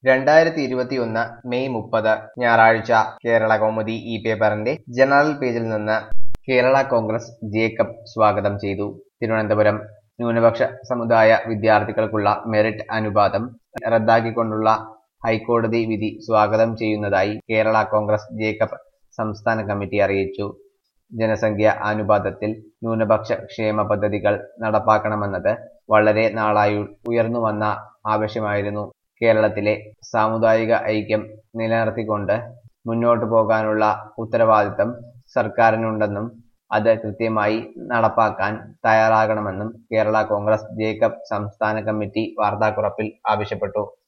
രണ്ടായിരത്തി ഇരുപത്തിയൊന്ന് മെയ് മുപ്പത് ഞായറാഴ്ച കേരള കൗമുദി ഈ പേപ്പറിന്റെ ജനറൽ പേജിൽ നിന്ന് കേരള കോൺഗ്രസ് ജേക്കബ് സ്വാഗതം ചെയ്തു തിരുവനന്തപുരം ന്യൂനപക്ഷ സമുദായ വിദ്യാർത്ഥികൾക്കുള്ള മെറിറ്റ് അനുപാതം റദ്ദാക്കിക്കൊണ്ടുള്ള ഹൈക്കോടതി വിധി സ്വാഗതം ചെയ്യുന്നതായി കേരള കോൺഗ്രസ് ജേക്കബ് സംസ്ഥാന കമ്മിറ്റി അറിയിച്ചു ജനസംഖ്യ അനുപാതത്തിൽ ന്യൂനപക്ഷ ക്ഷേമ പദ്ധതികൾ നടപ്പാക്കണമെന്നത് വളരെ നാളായി ഉയർന്നു വന്ന ആവശ്യമായിരുന്നു കേരളത്തിലെ സാമുദായിക ഐക്യം നിലനിർത്തിക്കൊണ്ട് മുന്നോട്ടു പോകാനുള്ള ഉത്തരവാദിത്തം സർക്കാരിനുണ്ടെന്നും അത് കൃത്യമായി നടപ്പാക്കാൻ തയ്യാറാകണമെന്നും കേരള കോൺഗ്രസ് ജേക്കബ് സംസ്ഥാന കമ്മിറ്റി വാർത്താക്കുറിപ്പിൽ ആവശ്യപ്പെട്ടു